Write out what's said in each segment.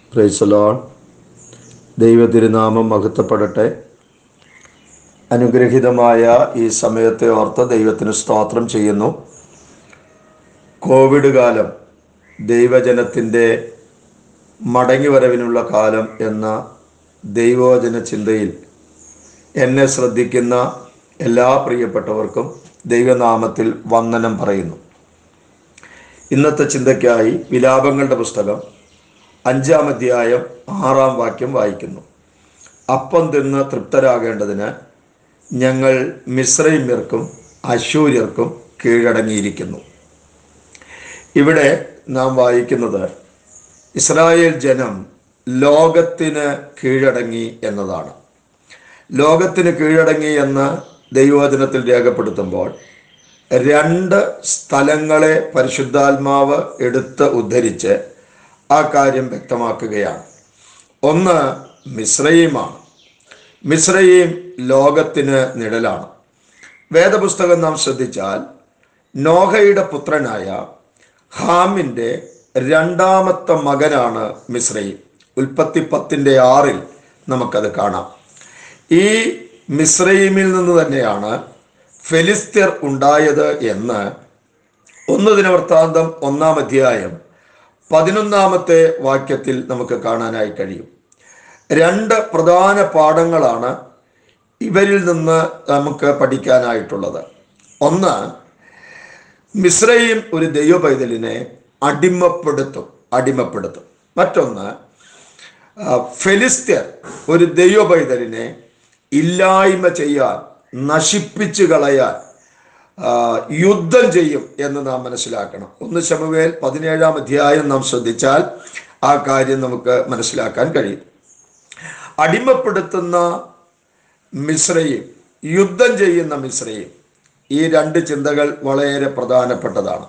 പ്രൈസലോൺ ദൈവ തിരുനാമം മഹത്വപ്പെടട്ടെ അനുഗ്രഹീതമായ ഈ സമയത്തെ ഓർത്ത് ദൈവത്തിന് സ്തോത്രം ചെയ്യുന്നു കോവിഡ് കാലം ദൈവജനത്തിൻ്റെ മടങ്ങിവരവിനുള്ള കാലം എന്ന ദൈവോജന ചിന്തയിൽ എന്നെ ശ്രദ്ധിക്കുന്ന എല്ലാ പ്രിയപ്പെട്ടവർക്കും ദൈവനാമത്തിൽ വന്ദനം പറയുന്നു ഇന്നത്തെ ചിന്തയ്ക്കായി വിലാപങ്ങളുടെ പുസ്തകം അഞ്ചാം അധ്യായം ആറാം വാക്യം വായിക്കുന്നു അപ്പം തിന്ന് തൃപ്തരാകേണ്ടതിന് ഞങ്ങൾ മിശ്രൈമ്യർക്കും അശൂര്യർക്കും കീഴടങ്ങിയിരിക്കുന്നു ഇവിടെ നാം വായിക്കുന്നത് ഇസ്രായേൽ ജനം ലോകത്തിന് കീഴടങ്ങി എന്നതാണ് ലോകത്തിന് കീഴടങ്ങി എന്ന് ദൈവവചനത്തിൽ രേഖപ്പെടുത്തുമ്പോൾ രണ്ട് സ്ഥലങ്ങളെ പരിശുദ്ധാത്മാവ് എടുത്ത് ഉദ്ധരിച്ച് ആ കാര്യം വ്യക്തമാക്കുകയാണ് ഒന്ന് മിശ്രയീമാണ് മിശ്രയീം ലോകത്തിന് നിഴലാണ് വേദപുസ്തകം നാം ശ്രദ്ധിച്ചാൽ നോഹയുടെ പുത്രനായ ഹാമിൻ്റെ രണ്ടാമത്തെ മകനാണ് മിശ്രയീം ഉൽപ്പത്തി പത്തിൻ്റെ ആറിൽ നമുക്കത് കാണാം ഈ മിശ്രയീമിൽ നിന്ന് തന്നെയാണ് ഫെലിസ്ത്യർ ഉണ്ടായത് എന്ന് ഒന്ന് ദിനവൃത്താന്തം ഒന്നാം അധ്യായം പതിനൊന്നാമത്തെ വാക്യത്തിൽ നമുക്ക് കാണാനായി കഴിയും രണ്ട് പ്രധാന പാഠങ്ങളാണ് ഇവരിൽ നിന്ന് നമുക്ക് പഠിക്കാനായിട്ടുള്ളത് ഒന്ന് മിശ്രയും ഒരു ദൈവ പൈതലിനെ അടിമപ്പെടുത്തും അടിമപ്പെടുത്തും മറ്റൊന്ന് ആ, ഫെലിസ്ത്യർ ഒരു ദൈവ പൈതലിനെ ഇല്ലായ്മ ചെയ്യാൻ നശിപ്പിച്ചു കളയാൻ ആ, യുദ്ധം ചെയ്യും എന്ന് നാം മനസ്സിലാക്കണം ഒന്ന് ശമുവേൽ പതിനേഴാം അധ്യായം നാം ശ്രദ്ധിച്ചാൽ ആ കാര്യം നമുക്ക് മനസ്സിലാക്കാൻ കഴിയും അടിമപ്പെടുത്തുന്ന മിശ്രയും യുദ്ധം ചെയ്യുന്ന മിശ്രയും ഈ രണ്ട് ചിന്തകൾ വളരെ പ്രധാനപ്പെട്ടതാണ്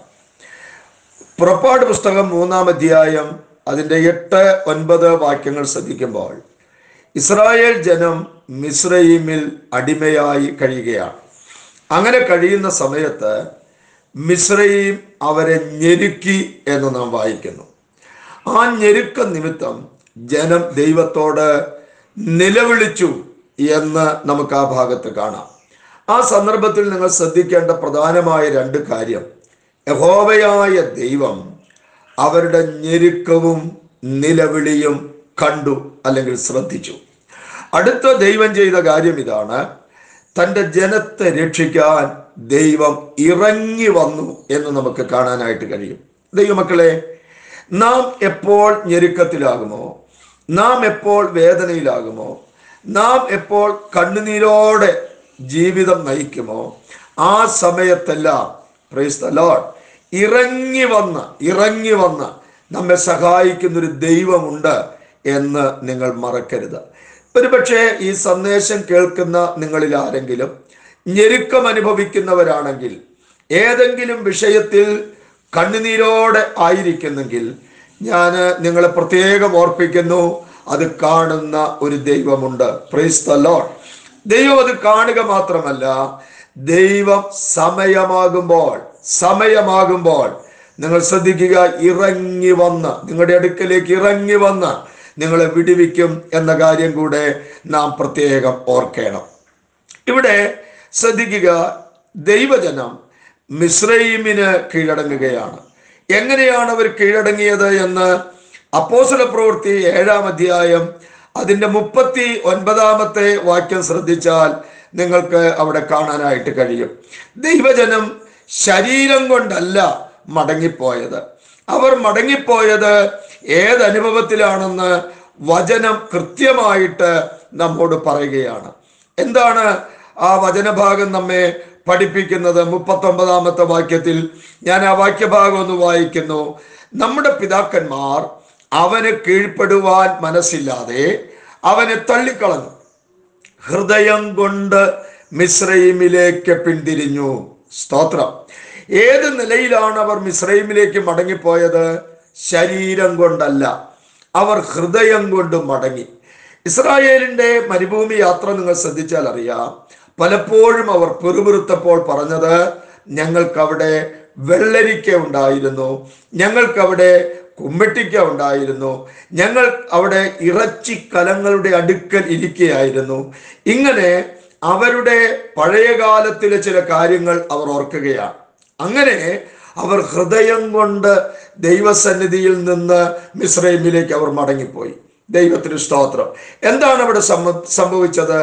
പുറപ്പാട് പുസ്തകം മൂന്നാം അധ്യായം അതിൻ്റെ എട്ട് ഒൻപത് വാക്യങ്ങൾ ശ്രദ്ധിക്കുമ്പോൾ ഇസ്രായേൽ ജനം മിശ്രയീമിൽ അടിമയായി കഴിയുകയാണ് അങ്ങനെ കഴിയുന്ന സമയത്ത് മിശ്രയീം അവരെ ഞെരുക്കി എന്ന് നാം വായിക്കുന്നു ആ ഞെരുക്ക നിമിത്തം ജനം ദൈവത്തോട് നിലവിളിച്ചു എന്ന് നമുക്ക് ആ ഭാഗത്ത് കാണാം ആ സന്ദർഭത്തിൽ നിങ്ങൾ ശ്രദ്ധിക്കേണ്ട പ്രധാനമായ രണ്ട് കാര്യം യഹോവയായ ദൈവം അവരുടെ ഞെരുക്കവും നിലവിളിയും കണ്ടു അല്ലെങ്കിൽ ശ്രദ്ധിച്ചു അടുത്ത ദൈവം ചെയ്ത കാര്യം ഇതാണ് തൻ്റെ ജനത്തെ രക്ഷിക്കാൻ ദൈവം ഇറങ്ങി വന്നു എന്ന് നമുക്ക് കാണാനായിട്ട് കഴിയും ദൈവമക്കളെ നാം എപ്പോൾ ഞെരുക്കത്തിലാകുമോ നാം എപ്പോൾ വേദനയിലാകുമോ നാം എപ്പോൾ കണ്ണുനീരോടെ ജീവിതം നയിക്കുമോ ആ സമയത്തെല്ലാം പ്രൈസ് ദ ലോർഡ് ഇറങ്ങി വന്ന് ഇറങ്ങി വന്ന് നമ്മെ സഹായിക്കുന്നൊരു ദൈവമുണ്ട് എന്ന് നിങ്ങൾ മറക്കരുത് ഒരുപക്ഷെ ഈ സന്ദേശം കേൾക്കുന്ന നിങ്ങളിൽ ആരെങ്കിലും ഞെരുക്കം അനുഭവിക്കുന്നവരാണെങ്കിൽ ഏതെങ്കിലും വിഷയത്തിൽ കണ്ണുനീരോടെ ആയിരിക്കുന്നെങ്കിൽ ഞാൻ നിങ്ങളെ പ്രത്യേകം ഓർപ്പിക്കുന്നു അത് കാണുന്ന ഒരു ദൈവമുണ്ട് പ്രൈസ് ദ ലോർഡ് ദൈവം അത് കാണുക മാത്രമല്ല ദൈവം സമയമാകുമ്പോൾ സമയമാകുമ്പോൾ നിങ്ങൾ ശ്രദ്ധിക്കുക ഇറങ്ങി വന്ന് നിങ്ങളുടെ അടുക്കലേക്ക് ഇറങ്ങി വന്ന് നിങ്ങളെ വിടുവിക്കും എന്ന കാര്യം കൂടെ നാം പ്രത്യേകം ഓർക്കണം ഇവിടെ ശ്രദ്ധിക്കുക ദൈവജനം മിശ്രൈമിന് കീഴടങ്ങുകയാണ് എങ്ങനെയാണ് അവർ കീഴടങ്ങിയത് എന്ന് അപ്പോസല പ്രവൃത്തി ഏഴാം അധ്യായം അതിൻ്റെ മുപ്പത്തി ഒൻപതാമത്തെ വാക്യം ശ്രദ്ധിച്ചാൽ നിങ്ങൾക്ക് അവിടെ കാണാനായിട്ട് കഴിയും ദൈവജനം ശരീരം കൊണ്ടല്ല മടങ്ങിപ്പോയത് അവർ മടങ്ങിപ്പോയത് ഏതനുഭവത്തിലാണെന്ന് വചനം കൃത്യമായിട്ട് നമ്മോട് പറയുകയാണ് എന്താണ് ആ വചനഭാഗം നമ്മെ പഠിപ്പിക്കുന്നത് മുപ്പത്തൊമ്പതാമത്തെ വാക്യത്തിൽ ഞാൻ ആ വാക്യഭാഗം ഒന്ന് വായിക്കുന്നു നമ്മുടെ പിതാക്കന്മാർ അവന് കീഴ്പ്പെടുവാൻ മനസ്സില്ലാതെ അവനെ തള്ളിക്കളഞ്ഞു ഹൃദയം കൊണ്ട് മിശ്രൈമിലേക്ക് പിന്തിരിഞ്ഞു സ്തോത്രം ഏത് നിലയിലാണ് അവർ മിശ്രൈമിലേക്ക് മടങ്ങിപ്പോയത് ശരീരം കൊണ്ടല്ല അവർ ഹൃദയം കൊണ്ട് മടങ്ങി ഇസ്രായേലിന്റെ മരുഭൂമി യാത്ര നിങ്ങൾ ശ്രദ്ധിച്ചാൽ അറിയാം പലപ്പോഴും അവർ പെറുപിറുത്തപ്പോൾ പറഞ്ഞത് ഞങ്ങൾക്കവിടെ വെള്ളരിക്ക ഉണ്ടായിരുന്നു ഞങ്ങൾക്കവിടെ കുമ്മിട്ടിക്ക ഉണ്ടായിരുന്നു ഞങ്ങൾ അവിടെ ഇറച്ചി കലങ്ങളുടെ അടുക്കൽ ഇരിക്കുകയായിരുന്നു ഇങ്ങനെ അവരുടെ പഴയകാലത്തിലെ ചില കാര്യങ്ങൾ അവർ ഓർക്കുകയാണ് അങ്ങനെ അവർ ഹൃദയം കൊണ്ട് ദൈവസന്നിധിയിൽ നിന്ന് മിശ്രൈമിലേക്ക് അവർ മടങ്ങിപ്പോയി ദൈവത്തിന് സ്തോത്രം എന്താണ് അവിടെ സംഭ- സംഭവിച്ചത്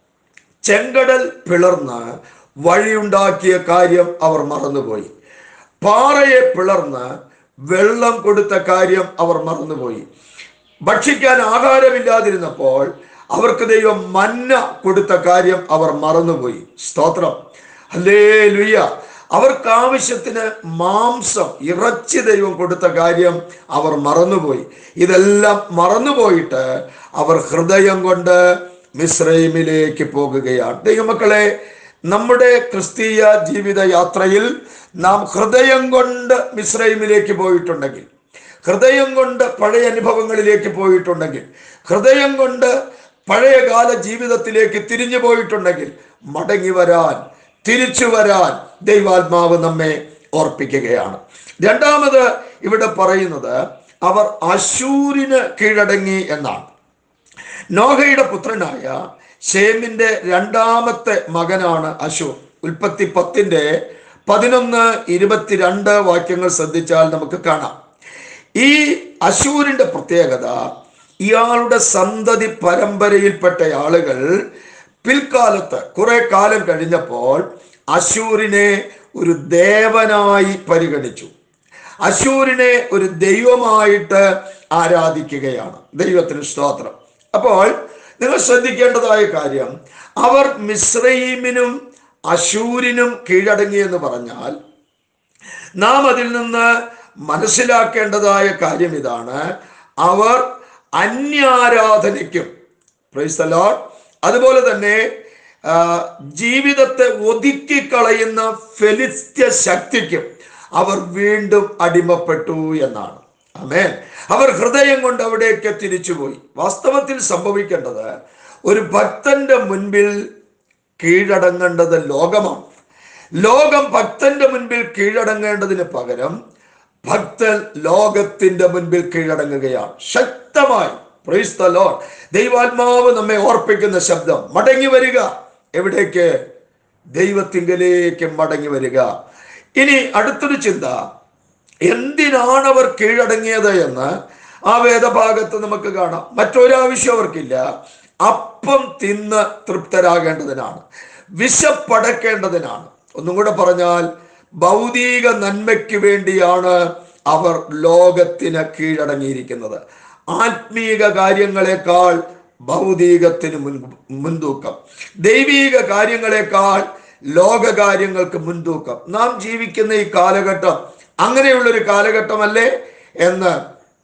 ചെങ്കടൽ പിളർന്ന് വഴിയുണ്ടാക്കിയ കാര്യം അവർ മറന്നുപോയി പാറയെ പിളർന്ന് വെള്ളം കൊടുത്ത കാര്യം അവർ മറന്നുപോയി ഭക്ഷിക്കാൻ ആഹാരമില്ലാതിരുന്നപ്പോൾ അവർക്ക് ദൈവം മന്ന കൊടുത്ത കാര്യം അവർ മറന്നുപോയി സ്തോത്രം അല്ലേ ലുയ്യ അവർക്ക് ആവശ്യത്തിന് മാംസം ഇറച്ചി ദൈവം കൊടുത്ത കാര്യം അവർ മറന്നുപോയി ഇതെല്ലാം മറന്നുപോയിട്ട് അവർ ഹൃദയം കൊണ്ട് മിശ്രൈമിലേക്ക് പോകുകയാണ് ദൈവമക്കളെ നമ്മുടെ ക്രിസ്തീയ ജീവിത യാത്രയിൽ നാം ഹൃദയം കൊണ്ട് മിശ്രൈമിലേക്ക് പോയിട്ടുണ്ടെങ്കിൽ ഹൃദയം കൊണ്ട് പഴയ അനുഭവങ്ങളിലേക്ക് പോയിട്ടുണ്ടെങ്കിൽ ഹൃദയം കൊണ്ട് പഴയകാല ജീവിതത്തിലേക്ക് തിരിഞ്ഞു പോയിട്ടുണ്ടെങ്കിൽ മടങ്ങി വരാൻ തിരിച്ചു വരാൻ ദൈവാത്മാവ് നമ്മെ ഓർപ്പിക്കുകയാണ് രണ്ടാമത് ഇവിടെ പറയുന്നത് അവർ അശൂരിന് കീഴടങ്ങി എന്നാണ് നോഹയുടെ പുത്രനായ ഷേമിന്റെ രണ്ടാമത്തെ മകനാണ് അശൂർ ഉൽപ്പത്തി പത്തിന്റെ പതിനൊന്ന് ഇരുപത്തിരണ്ട് വാക്യങ്ങൾ ശ്രദ്ധിച്ചാൽ നമുക്ക് കാണാം ഈ അശൂരിന്റെ പ്രത്യേകത ഇയാളുടെ സന്തതി പരമ്പരയിൽപ്പെട്ട ആളുകൾ പിൽക്കാലത്ത് കുറെ കാലം കഴിഞ്ഞപ്പോൾ അശൂരിനെ ഒരു ദേവനായി പരിഗണിച്ചു അശൂരിനെ ഒരു ദൈവമായിട്ട് ആരാധിക്കുകയാണ് ദൈവത്തിന് സ്തോത്രം അപ്പോൾ നിങ്ങൾ ശ്രദ്ധിക്കേണ്ടതായ കാര്യം അവർ മിശ്രയീമിനും അശൂരിനും കീഴടങ്ങി എന്ന് പറഞ്ഞാൽ നാം അതിൽ നിന്ന് മനസ്സിലാക്കേണ്ടതായ കാര്യം ഇതാണ് അവർ അന്യാരാധനയ്ക്കും പ്രൈസ് ദ ലോർഡ് അതുപോലെ തന്നെ ആ, ജീവിതത്തെ ഒതുക്കിക്കളയുന്ന ഫെലിസ്ത്യ ശക്തിക്കും അവർ വീണ്ടും അടിമപ്പെട്ടു എന്നാണ് അമേൻ അവർ ഹൃദയം കൊണ്ട് അവിടേക്ക് തിരിച്ചുപോയി വാസ്തവത്തിൽ സംഭവിക്കേണ്ടത് ഒരു ഭക്തന്റെ മുൻപിൽ കീഴടങ്ങേണ്ടത് ലോകമാണ് ലോകം ഭക്തന്റെ മുൻപിൽ കീഴടങ്ങേണ്ടതിന് പകരം ഭക്തൻ ലോകത്തിന്റെ മുൻപിൽ കീഴടങ്ങുകയാണ് ശക്തമായി പ്രൈസ് ദ ലോർഡ് ദൈവാത്മാവ് നമ്മെ ഓർപ്പിക്കുന്ന ശബ്ദം മടങ്ങി വരിക എവിടേക്ക് ദൈവത്തിങ്കലേക്ക് മടങ്ങി വരിക ഇനി അടുത്തൊരു ചിന്ത എന്തിനാണ് അവർ കീഴടങ്ങിയത് എന്ന് ആ വേദഭാഗത്ത് നമുക്ക് കാണാം മറ്റൊരാവശ്യം അവർക്കില്ല അപ്പം തിന്ന് തൃപ്തരാകേണ്ടതിനാണ് വിശപ്പടക്കേണ്ടതിനാണ് ഒന്നും കൂടെ പറഞ്ഞാൽ ഭൗതിക നന്മയ്ക്ക് വേണ്ടിയാണ് അവർ ലോകത്തിന് കീഴടങ്ങിയിരിക്കുന്നത് ആത്മീക കാര്യങ്ങളെക്കാൾ ഭൗതികത്തിന് മുൻ മുൻതൂക്കം ദൈവീക കാര്യങ്ങളെക്കാൾ ലോക കാര്യങ്ങൾക്ക് മുൻതൂക്കം നാം ജീവിക്കുന്ന ഈ കാലഘട്ടം അങ്ങനെയുള്ളൊരു കാലഘട്ടമല്ലേ എന്ന്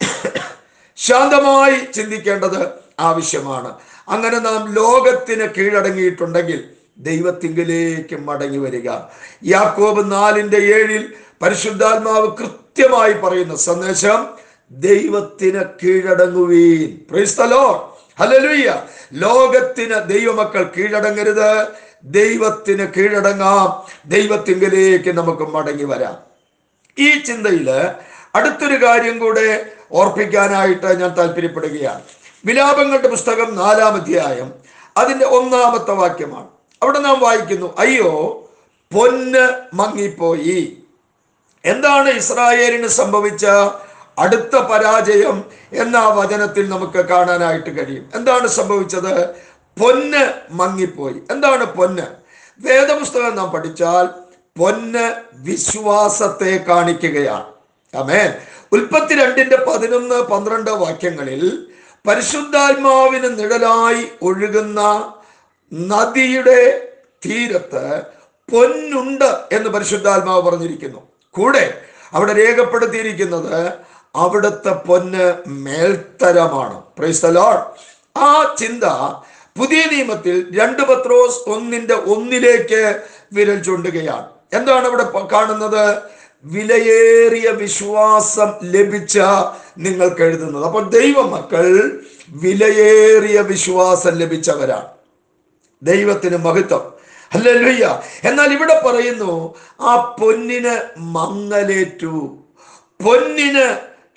ശാന്തമായി ചിന്തിക്കേണ്ടത് ആവശ്യമാണ് അങ്ങനെ നാം ലോകത്തിന് കീഴടങ്ങിയിട്ടുണ്ടെങ്കിൽ ദൈവത്തിങ്കിലേക്ക് മടങ്ങി വരിക യാക്കോബ് നാലിന്റെ ഏഴിൽ പരിശുദ്ധാത്മാവ് കൃത്യമായി പറയുന്ന സന്ദേശം ദൈവത്തിന് കീഴടങ്ങുവീൻ Praise the Lord. ഹല്ലേലൂയ ലോകത്തിന് ദൈവമക്കൾ കീഴടങ്ങരുത് ദൈവത്തിന് കീഴടങ്ങാം ദൈവത്തിങ്കിലേക്ക് നമുക്ക് മടങ്ങി വരാം ഈ ചിന്തയില് അടുത്തൊരു കാര്യം കൂടെ ഓർപ്പിക്കാനായിട്ട് ഞാൻ താല്പര്യപ്പെടുകയാണ് വിലാപങ്ങളുടെ പുസ്തകം നാലാം അധ്യായം അതിന്റെ ഒന്നാമത്തെ വാക്യമാണ് അവിടെ നാം വായിക്കുന്നു അയ്യോ പൊന്ന് മങ്ങിപ്പോയി എന്താണ് ഇസ്രായേലിന് സംഭവിച്ച അടുത്ത പരാജയം എന്ന ആ വചനത്തിൽ നമുക്ക് കാണാനായിട്ട് കഴിയും എന്താണ് സംഭവിച്ചത് പൊന്ന് മങ്ങിപ്പോയി എന്താണ് പൊന്ന് വേദപുസ്തകം നാം പഠിച്ചാൽ പൊന്ന് വിശ്വാസത്തെ കാണിക്കുകയാണ് അമേൻ ഉൽപ്പത്തി രണ്ടിന്റെ പതിനൊന്ന് പന്ത്രണ്ട് വാക്യങ്ങളിൽ പരിശുദ്ധാത്മാവിന് നിഴലായി ഒഴുകുന്ന നദിയുടെ തീരത്ത് പൊന്നുണ്ട് എന്ന് പരിശുദ്ധാത്മാവ് പറഞ്ഞിരിക്കുന്നു കൂടെ അവിടെ രേഖപ്പെടുത്തിയിരിക്കുന്നത് അവിടുത്തെ പൊന്ന് മേൽത്തരമാണ് Praise the Lord. ആ ചിന്ത പുതിയ നിയമത്തിൽ രണ്ട് പത്രോസ് ഒന്നിന്റെ ഒന്നിലേക്ക് വിരൽ ചൂണ്ടുകയാണ് എന്താണ് അവിടെ പ- കാണുന്നത് വിലയേറിയ വിശ്വാസം ലഭിച്ച നിങ്ങൾക്ക് എഴുതുന്നത് അപ്പോൾ ദൈവമക്കൾ വിലയേറിയ വിശ്വാസം ലഭിച്ചവരാണ് ദൈവത്തിന് മഹത്വം അല്ലല്ലുയ്യ എന്നാൽ ഇവിടെ പറയുന്നു ആ പൊന്നിന് മങ്ങലേറ്റു പൊന്നിന്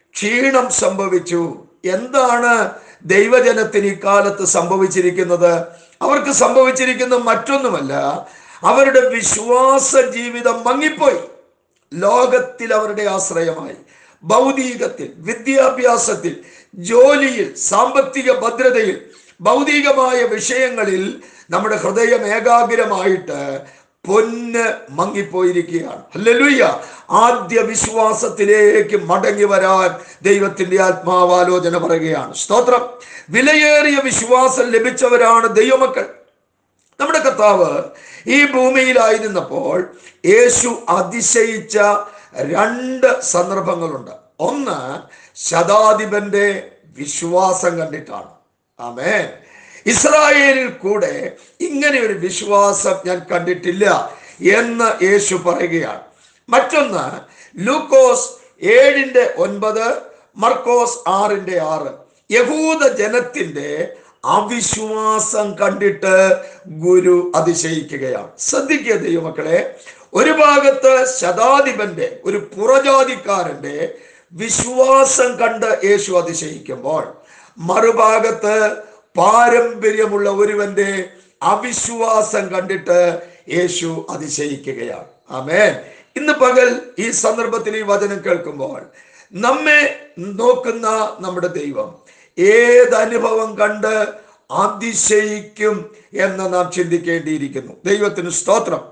ക്ഷീണം സംഭവിച്ചു എന്താണ് ദൈവജനത്തിന് ഈ കാലത്ത് സംഭവിച്ചിരിക്കുന്നത് അവർക്ക് സംഭവിച്ചിരിക്കുന്ന മറ്റൊന്നുമല്ല അവരുടെ വിശ്വാസ ജീവിതം മങ്ങിപ്പോയി ലോകത്തിൽ അവരുടെ ആശ്രയമായി ഭൗതികത്തിൽ വിദ്യാഭ്യാസത്തിൽ ജോലിയിൽ സാമ്പത്തിക ഭദ്രതയിൽ ഭൗതികമായ വിഷയങ്ങളിൽ നമ്മുടെ ഹൃദയം ഏകാഗ്രമായിട്ട് പൊന്ന് മങ്ങിപ്പോയിരിക്കുകയാണ് അല്ലല്ലുയ്യ ആദ്യ വിശ്വാസത്തിലേക്ക് മടങ്ങി വരാൻ ദൈവത്തിന്റെ ആത്മാവാലോചന പറയുകയാണ് സ്തോത്രം വിലയേറിയ വിശ്വാസം ലഭിച്ചവരാണ് ദൈവമക്കൾ നമ്മുടെ കർത്താവ് ഈ ഭൂമിയിലായിരുന്നപ്പോൾ യേശു അതിശയിച്ച രണ്ട് സന്ദർഭങ്ങളുണ്ട് ഒന്ന് ശതാധിപന്റെ വിശ്വാസം കണ്ടിട്ടാണ് ആമേ ഇസ്രായേലിൽ കൂടെ ഇങ്ങനെ ഒരു വിശ്വാസം ഞാൻ കണ്ടിട്ടില്ല എന്ന് യേശു പറയുകയാണ് മറ്റൊന്ന് ലൂക്കോസ് ഏഴിന്റെ ഒൻപത് മർക്കോസ് ആറിന്റെ ആറ് യഹൂദ ജനത്തിന്റെ അവിശ്വാസം കണ്ടിട്ട് ഗുരു അതിശയിക്കുകയാണ് ശ്രദ്ധിക്കുക ദൈവമക്കളെ ഒരു ഭാഗത്ത് ശതാധിപന്റെ ഒരു പുറജാതിക്കാരന്റെ വിശ്വാസം കണ്ട് യേശു അതിശയിക്കുമ്പോൾ മറുഭാഗത്ത് പാരമ്പര്യമുള്ള ഒരുവന്റെ അവിശ്വാസം കണ്ടിട്ട് യേശു അതിശയിക്കുകയാണ് ആമേൻ ഇന്ന് പകൽ ഈ സന്ദർഭത്തിൽ ഈ വചനം കേൾക്കുമ്പോൾ നമ്മെ നോക്കുന്ന നമ്മുടെ ദൈവം ഏത് അനുഭവം കണ്ട് അതിശയിക്കും എന്ന് നാം ചിന്തിക്കേണ്ടിയിരിക്കുന്നു ദൈവത്തിന് സ്തോത്രം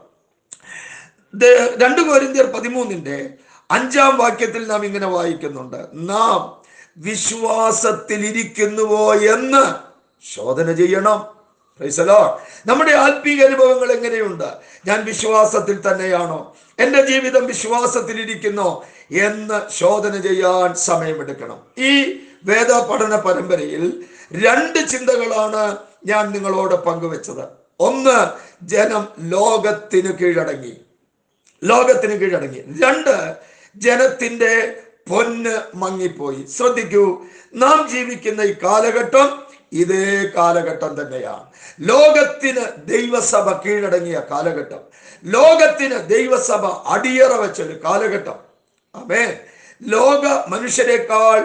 ദ- രണ്ട് കോരിന്ത്യർ പതിമൂന്നിന്റെ അഞ്ചാം വാക്യത്തിൽ നാം ഇങ്ങനെ വായിക്കുന്നുണ്ട് നാം വിശ്വാസത്തിൽ ഇരിക്കുന്നുവോ എന്ന് ശോധന ചെയ്യണം Praise the Lord. നമ്മുടെ ആത്മീക അനുഭവങ്ങൾ എങ്ങനെയുണ്ട് ഞാൻ വിശ്വാസത്തിൽ തന്നെയാണോ എൻ്റെ ജീവിതം വിശ്വാസത്തിൽ ഇരിക്കുന്നോ എന്ന് ശോധന ചെയ്യാൻ സമയമെടുക്കണം ഈ വേദ പഠന പരമ്പരയിൽ രണ്ട് ചിന്തകളാണ് ഞാൻ നിങ്ങളോട് പങ്കുവെച്ചത് ഒന്ന് ജനം ലോകത്തിന് കീഴടങ്ങി ലോകത്തിന് കീഴടങ്ങി രണ്ട് ജനത്തിന്റെ പൊന്ന് മങ്ങിപ്പോയി ശ്രദ്ധിക്കൂ നാം ജീവിക്കുന്ന ഈ കാലഘട്ടം ഇതേ കാലഘട്ടം തന്നെയാണ് ലോകത്തിന് ദൈവസഭ കീഴടങ്ങിയ കാലഘട്ടം ലോകത്തിന് ദൈവസഭ അടിയറ വെച്ചൊരു കാലഘട്ടം അമേ ലോക മനുഷ്യരെക്കാൾ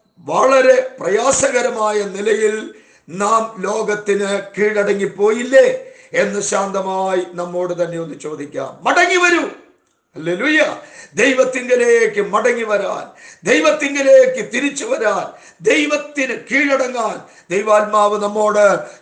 വളരെ പ്രയാസകരമായ നിലയിൽ നാം ലോകത്തിന് കീഴടങ്ങിപ്പോയില്ലേ എന്ന് ശാന്തമായി നമ്മോട് തന്നെ ഒന്ന് ചോദിക്കാം മടങ്ങി വരൂ ഹല്ലേലൂയ ദൈവത്തിങ്കലേക്ക് മടങ്ങി വരാൻ ദൈവത്തിങ്കലേക്ക് തിരിച്ചു വരാൻ ദൈവത്തിന് കീഴടങ്ങാൻ ദൈവാത്മാവ് നമ്മോട്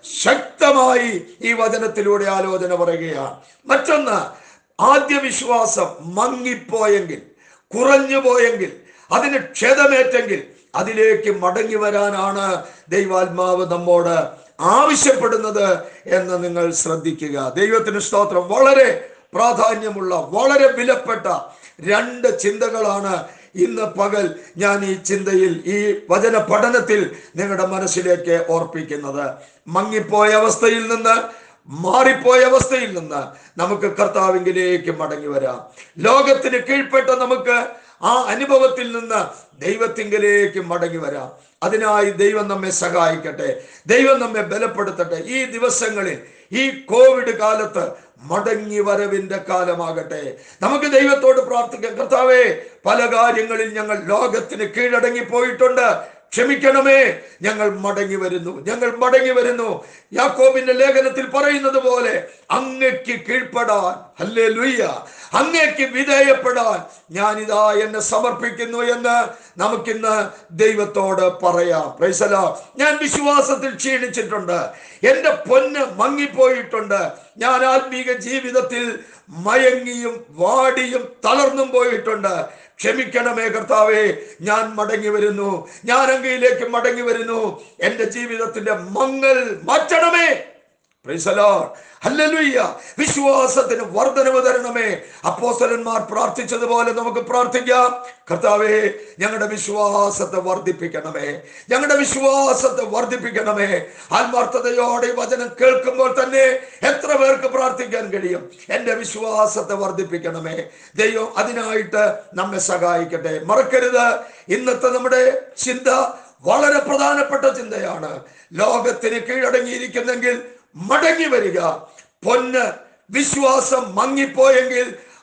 ശക്തമായി ഈ വചനത്തിലൂടെ ആലോചന പറയുകയാണ് മറ്റൊന്ന് ആദ്യ വിശ്വാസം മങ്ങിപ്പോയെങ്കിൽ കുറഞ്ഞു പോയെങ്കിൽ അതിന് ക്ഷതമേറ്റെങ്കിൽ അതിലേക്ക് മടങ്ങി വരാനാണ് ദൈവാത്മാവ് നമ്മോട് ആവശ്യപ്പെടുന്നത് എന്ന് നിങ്ങൾ ശ്രദ്ധിക്കുക ദൈവത്തിന് സ്തോത്രം വളരെ പ്രാധാന്യമുള്ള വളരെ വിലപ്പെട്ട രണ്ട് ചിന്തകളാണ് ഇന്ന് പകൽ ഞാൻ ഈ ചിന്തയിൽ ഈ വചന പഠനത്തിൽ നിങ്ങളുടെ മനസ്സിലേക്ക് ഓർപ്പിക്കുന്നത് മങ്ങിപ്പോയ അവസ്ഥയിൽ നിന്ന് മാറിപ്പോയ അവസ്ഥയിൽ നിന്ന് നമുക്ക് കർത്താവിങ്കിലേക്ക് മടങ്ങി വരാം ലോകത്തിന് കീഴ്പ്പെട്ട നമുക്ക് ആ അനുഭവത്തിൽ നിന്ന് ദൈവത്തിങ്കിലേക്ക് മടങ്ങി വരാം അതിനായി ദൈവം നമ്മെ സഹായിക്കട്ടെ ദൈവം നമ്മെ ബലപ്പെടുത്തട്ടെ ഈ ദിവസങ്ങളിൽ ഈ കോവിഡ് കാലത്ത് മടങ്ങി വരവിന്റെ കാലമാകട്ടെ നമുക്ക് ദൈവത്തോട് പ്രാർത്ഥിക്കാം കർത്താവേ പല കാര്യങ്ങളിൽ ഞങ്ങൾ ലോകത്തിന് കീഴടങ്ങി പോയിട്ടുണ്ട് ക്ഷമിക്കണമേ ഞങ്ങൾ മടങ്ങി വരുന്നു ഞങ്ങൾ മടങ്ങി വരുന്നു യാക്കോബിന്റെ ലേഖനത്തിൽ പറയുന്നത് പോലെ അങ്ങയ്ക്ക് കീഴ്പ്പെടാൻ അല്ലേ ലുയ്യ അങ്ങയ്ക്ക് വിധേയപ്പെടാൻ ഞാനിതാ എന്നെ സമർപ്പിക്കുന്നു എന്ന് നമുക്കിന്ന് ദൈവത്തോട് പറയാം പ്രൈസല ഞാൻ വിശ്വാസത്തിൽ ക്ഷീണിച്ചിട്ടുണ്ട് എൻ്റെ പൊന്ന് മങ്ങിപ്പോയിട്ടുണ്ട് ഞാൻ ആത്മീക ജീവിതത്തിൽ മയങ്ങിയും വാടിയും തളർന്നും പോയിട്ടുണ്ട് ക്ഷമിക്കണമേ കർത്താവേ ഞാൻ മടങ്ങി വരുന്നു ഞാൻ അങ്ങയിലേക്ക് മടങ്ങി വരുന്നു എൻ്റെ ജീവിതത്തിന്റെ മങ്ങൽ മാറ്റണമേ Praise the Lord. Hallelujah. വിശ്വാസത്തിന് വർധനവ് തരണമേ അപ്പോസ്തലന്മാർ പ്രാർത്ഥിച്ചതുപോലെ നമുക്ക് പ്രാർത്ഥിക്കാം കർത്താവേ ഞങ്ങളുടെ വിശ്വാസത്തെ വർദ്ധിപ്പിക്കണമേ ഞങ്ങളുടെ വിശ്വാസത്തെ വർദ്ധിപ്പിക്കണമേ ആത്മാർത്ഥതയോടെ ഈ വചനം കേൾക്കുമ്പോൾ തന്നെ എത്ര പേർക്ക് പ്രാർത്ഥിക്കാൻ കഴിയും എൻ്റെ വിശ്വാസത്തെ വർദ്ധിപ്പിക്കണമേ ദൈവം അതിനായിട്ട് നമ്മെ സഹായിക്കട്ടെ മറക്കരുത് ഇന്നത്തെ നമ്മുടെ ചിന്ത വളരെ പ്രധാനപ്പെട്ട ചിന്തയാണ് ലോകത്തിന് കീഴടങ്ങിയിരിക്കുന്നെങ്കിൽ മടങ്ങി വരിക പൊന്ന് വിശ്വാസം മങ്ങിപ്പോയെങ്കിൽ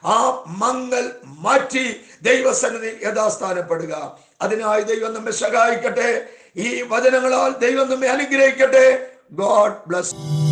ആ മങ്ങൽ മാറ്റി ദൈവസന്നിധി യഥാസ്ഥാനപ്പെടുക അതിനായി ദൈവം നമ്മെ സഹായിക്കട്ടെ ഈ വചനങ്ങളാൽ ദൈവം നമ്മെ അനുഗ്രഹിക്കട്ടെ ഗോഡ് ബ്ലസ്